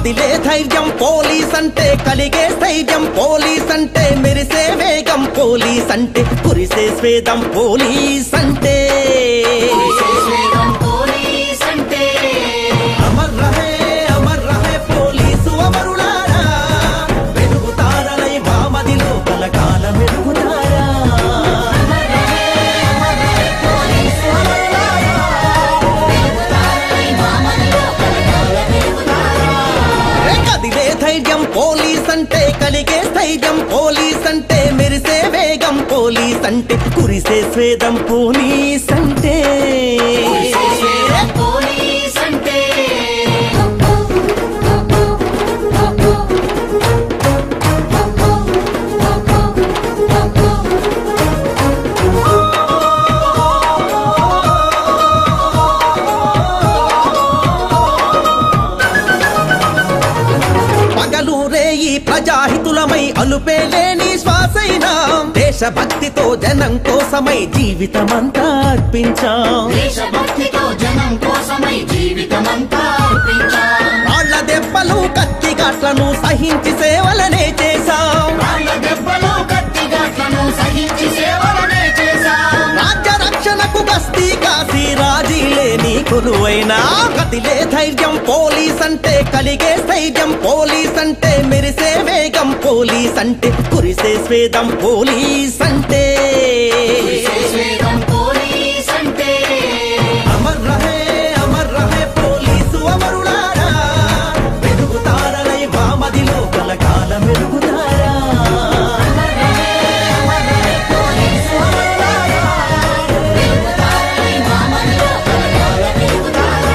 కదిలే ధైర్యం పోలీస్ అంటే కలిగే స్థైర్యం పోలీస్ అంటే మెరిసే వేగం పోలీస్ అంటే కురిసే స్వేదం పోలీస్ అంటే శ్రీశ్రీరం పోలీస్ అంటే అమర్ రహే అమర్ రహే పోలీసు అమరులారా వెలుగుతారలై మామదిలో కలకాల మెరుగుతారా పోలీసు అమరులారా, వెలుగుతారై మామదిలో కలకాల వెలుగుతారా. ఏ కదిలే ధైర్యం పోలీస్ అంటే కలిగే స్థైర్యం పోలీస్ అంటే మెరిసే వేగం పోలీస్ అంటే కురిసే స్వేదం పోలీస్ అంటే శ్రీశ్రీరం పోలీస్ అంటే పగలు రేయి ప్రజాహితులమై అలుపేలేని శ్వాసైనా దేశభక్తితో జనం కోసమై జీవితమంతా అర్పించాం దేశభక్తితో జనం కోసమై జీవితమంతా అర్పించాం రాళ్ల దెబ్బలు కత్తి ఘాట్లను సహించి సేవలనే చేశాం రాళ్ల దెబ్బలు కత్తిగాట్లను సహించి సేవలనే చేశాం రాజ్య రక్షణకు గస్తీ కాసి రాజీ లేని కొలువైనా కదిలే ధైర్యం పోలీస్ అంటే కలిగే స్థైర్యం పోలీస్ అంటే మెరిసే వేగం పోలీస్ అంటే కురిసే స్వేదం పోలీస్ అంటే శ్రీశ్రీరం పోలీస్ అంటే అమర్ రహే అమర్ రహే పోలీసు అమరులారా వెలుగుతారలై మామదిలో కలకాల మెరుగుతారా పోలీసు అమరులారా, వెలుగుతారై మామదిలో కలకాల వెలుగుతారా.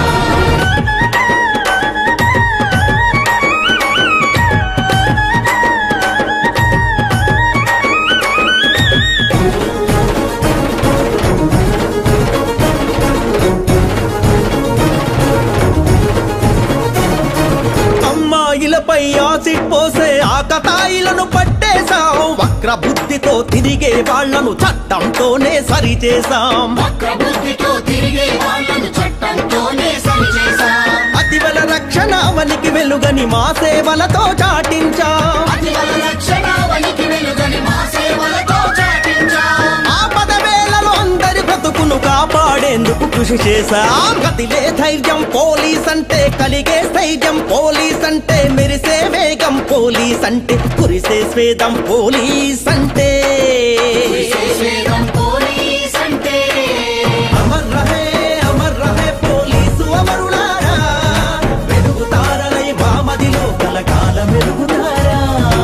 అమ్మాయిలపై యాసిడ్ పోసే ఆకతాయిలను పట్టేశాం వక్ర బుద్ధితో తిరిగే వాళ్లను చట్టంతోనే సరిచేశాం వక్రబుద్ధితో తిరిగే వాళ్ళను చట్టంతోనే సరిచేశాం అతివల రక్షణ అవనికి వెలుగని మా సేవలతో చాటించాం అతివల రక్షణ వనికి వెలుగని మా సేవలతో చాటించాం ఆపద వేళలో అందరి బ్రతుకును కాపాడేందుకు కృషి చేశాం గతిలే ధైర్యం పోలీస్ అంటే కలిగే స్థైర్యం పోలీస్ అంటే మెరిసే వేగం పోలీస్ అంటే కురిసే స్వేదం పోలీస్ అంటే శ్రీశ్రీరం పోలీస్ అంటే అమర్ రహే అమర్ రహే పోలీసు అమరులారా వెలుగుతారలై మామదిలో కలకాల మెరుగుతారా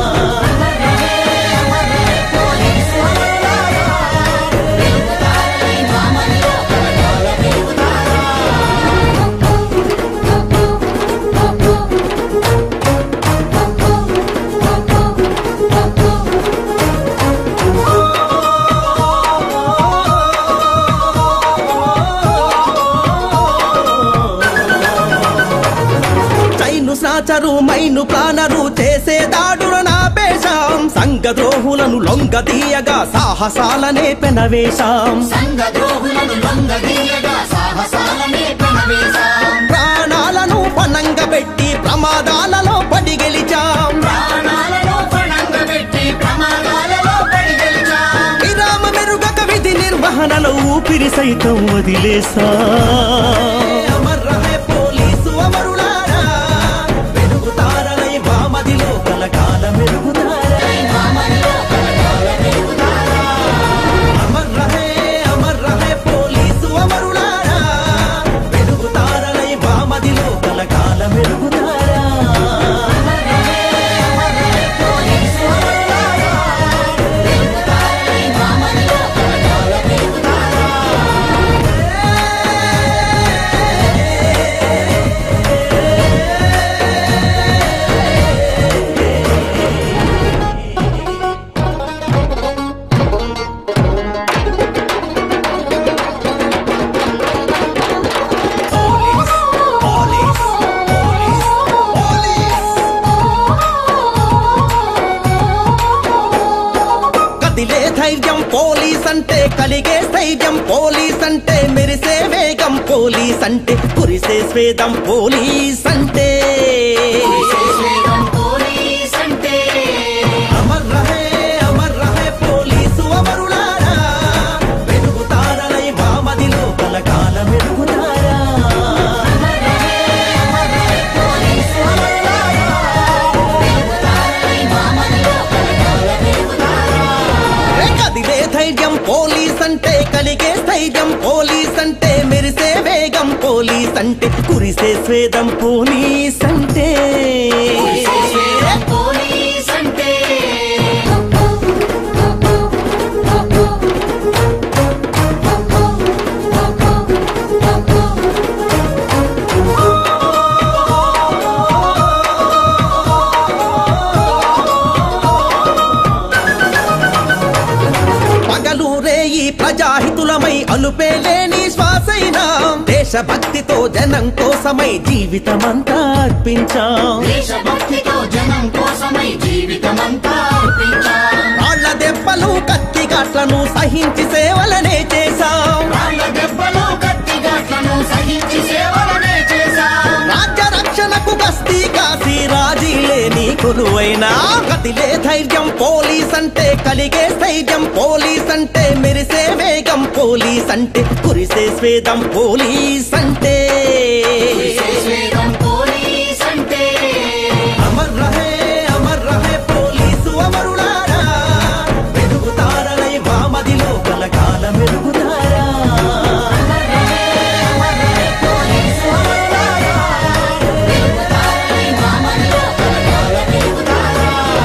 పోలీసు అమరులారా, వెలుగుతారై మామదిలో కలకాల వెలుగుతారా. చైను సాచరు మైను ప్రాణరు చేసే దాడుల నాపేశాం సంఘ ద్రోహులను లొంగదీయగా సాహసాలనే పెనవేశాం సంఘ ద్రోహులను లొంగదీయగా సాహసాలనే పెనవేశాం ప్రాణాలను పణంగా పెట్టి ప్రమాదాలలో పడి గెలిచాం ప్రాణాలను పణంగ పెట్టి ప్రమాదాలలో పడి గెలిచాం విరామ మెరుగక విధి నిర్వహణలో ఊపిరి సైతం వదిలేసా అమర్ రహే పోలీసు అమరులారా వెలుగుతారలై మామదిలో కలకాల మెరుగుతారా మామదిలో కలకాల వెలుగుతారా. అమర్ రహే అమర్ రహే పోలీసు అమరులారా వెలుగుతారలై మామదిలో కలకాల మెరుగుతారా పోలీసు అమరులారా, వెలుగుతారై మామదిలో కలకాల వెలుగుతారా. కదిలే ధైర్యం పోలీస్ అంటే కలిగే స్థైర్యం పోలీస్ అంటే మెరిసే వేగం పోలీస్ అంటే కురిసే స్వేదం పోలీస్ అంటే శ్రీశ్రీరం పోలీస్ అంటే అమర్ రహే అమర్ రహే పోలీసు అమరులారా వెలుగుతారలై మామదిలో కలకాల వెలుగుతారా పోలీసు అమరులారా, వెలుగుతారై మామనిలో కలకాల వెలుగుతారా. ఏ కదిలే ధైర్యం పోలీస్ అంటే కలిగే స్థైర్యం పోలీస్ అంటే మెరిసే వేగం పోలీస్ అంటే కురిసే స్వేదం పోలీస్ అంటే శ్రీశ్రీరం పోలీస్ అంటే పగలు రేయి ప్రజాహితులమై అలుపేలేని శ్వాసైనా దేశభక్తితో జనం కోసమై జీవితమంతా అర్పించాం దేశభక్తితో జనం కోసమై జీవితమంతా అర్పించాం రాళ్ల దెబ్బలు కత్తిగాట్లను సహించి సేవలనే చేశాం రాళ్ళ దెబ్బలు కత్తిగాట్లను సహించి సేవలనే చేశాం రాజ్య రక్షణకు గస్తీ కాసి రాజీ లేని కొలువైనా కదిలే ధైర్యం పోలీస్ అంటే కలిగే స్థైర్యం పోలీస్ అంటే మెరిసే వేగం పోలీస్ అంటే కురిసే స్వేదం పోలీస్ అంటే శ్రీశ్రీరం పోలీస్ అంటే అమర్ రహే అమర్ రహే పోలీసు అమరులారా వెలుగుతారలై మామదిలో కలకాల మెరుగుతారా పోలీసు అమరులారా, వెలుగుతారై మామనిలో కలకాల వెలుగుతారా.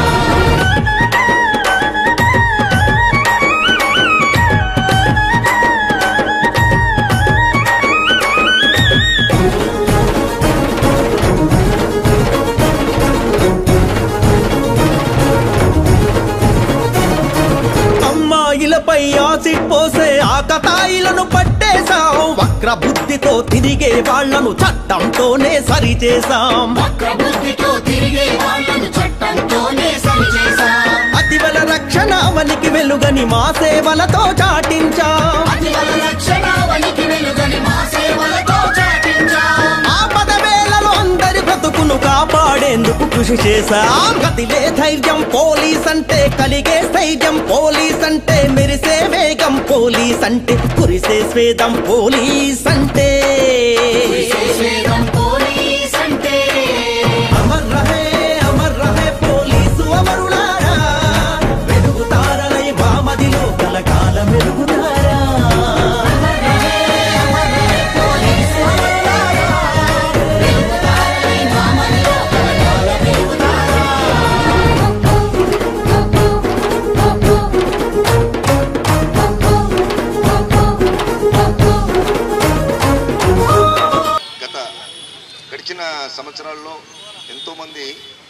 అమ్మాయిలపై యాసిడ్ పోసే ఆకతాయిలను పట్టేశాం వక్ర బుద్ధితో తిరిగే వాళ్లను చట్టంతోనే సరిచేశాం వక్రబుద్ధితో తిరిగే వాళ్ళను చట్టంతోనే సరిచేశాం అతివల రక్షణ వనికి వెలుగని మా సేవలతో చాటించాం అతివల రక్షణ వనికి వెలుగని మా సేవలతో చాటించాం ఆపద వేళలో అందరి బ్రతుకును కాపాడేందుకు కృషి చేశాం కదిలే ధైర్యం పోలీస్ అంటే కలిగే స్థైర్యం పోలీస్ అంటే మెరిసే వేగం పోలీస్ అంటే కురిసే స్వేదం పోలీస్ అంటే శ్రీశ్రీరం పోలీస్ అంటే అమర్ రహే అమర్ రహే పోలీసు అమరులారా వెలుగుతారలై మామదిలో కలకాల మెరుగుతారా పోలీసు అమరులారా, వెలుగుతారై మామనిలో కలకాల వెలుగుతారా. గత గడిచిన సంవత్సరాల్లో ఎంతోమంది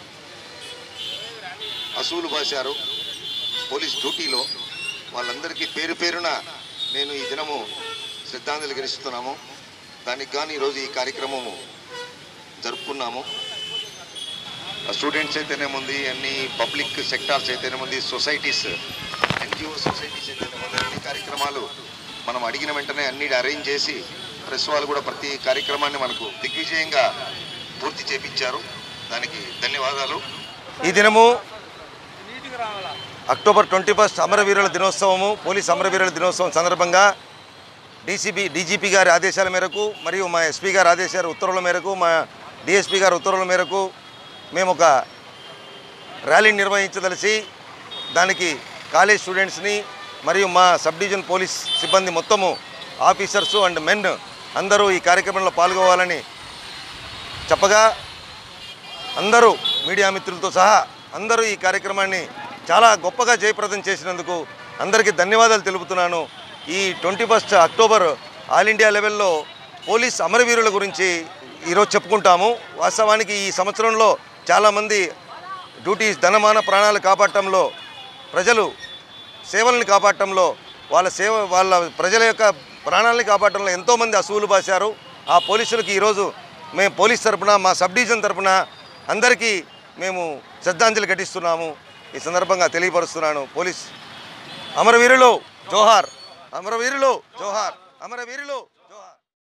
అసూలు బాశారు పోలీస్ డ్యూటీలో వాళ్ళందరికీ పేరు పేరున నేను ఈ దినము శ్రద్ధాంజలి ఘటిస్తున్నాము దానికి గాను ఈరోజు ఈ కార్యక్రమము జరుపుకున్నాము స్టూడెంట్స్ అయితేనేముంది అన్ని పబ్లిక్ సెక్టార్స్ అయితేనేముంది సొసైటీస్ ఎన్జిఓ సొసైటీస్ అయితేనేముంది అన్ని కార్యక్రమాలు మనం అడిగిన వెంటనే అన్ని అరేంజ్ చేసి ప్రెస్ వాళ్ళు కూడా ప్రతి కార్యక్రమాన్ని మనకు దిగ్విజయంగా పూర్తి చేపించారు దానికి ధన్యవాదాలు ఈ దినము అక్టోబర్ ట్వంటీ ఫస్ట్ అమరవీరుల దినోత్సవము పోలీస్ అమరవీరుల దినోత్సవం సందర్భంగా డీసీబీ డీజీపీ గారి ఆదేశాల మేరకు మరియు మా ఎస్పీ గారి ఆదేశాల ఉత్తర్వుల మేరకు మా డిఎస్పీ గారి ఉత్తర్వుల మేరకు మేము ఒక ర్యాలీని నిర్వహించదలిసి దానికి కాలేజ్ స్టూడెంట్స్ని మరియు మా సబ్ డివిజన్ పోలీస్ సిబ్బంది మొత్తము ఆఫీసర్స్ అండ్ మెన్ అందరూ ఈ కార్యక్రమంలో పాల్గొవాలని చెప్పగా అందరూ మీడియా మిత్రులతో సహా అందరూ ఈ కార్యక్రమాన్ని చాలా గొప్పగా జయప్రదం చేసినందుకు అందరికీ ధన్యవాదాలు తెలుపుతున్నాను ఈ twenty first October all India లెవెల్లో పోలీస్ అమరవీరుల గురించి ఈరోజు చెప్పుకుంటాము వాస్తవానికి ఈ సంవత్సరంలో చాలామంది డ్యూటీస్ ధనమాన ప్రాణాలు కాపాడటంలో ప్రజలు సేవల్ని కాపాడటంలో వాళ్ళ సేవ వాళ్ళ ప్రజల యొక్క ప్రాణాలని కాపాడటంలో ఎంతోమంది అసూలు బాశారు ఆ పోలీసులకి ఈరోజు మేము పోలీస్ తరపున మా సబ్ డివిజన్ తరపున అందరికీ మేము శ్రద్ధాంజలి ఘటిస్తున్నాము ఈ సందర్భంగా తెలియపరుస్తున్నాను పోలీస్ అమరవీరులు జోహార్ అమరవీరులు జోహార్ అమరవీరులు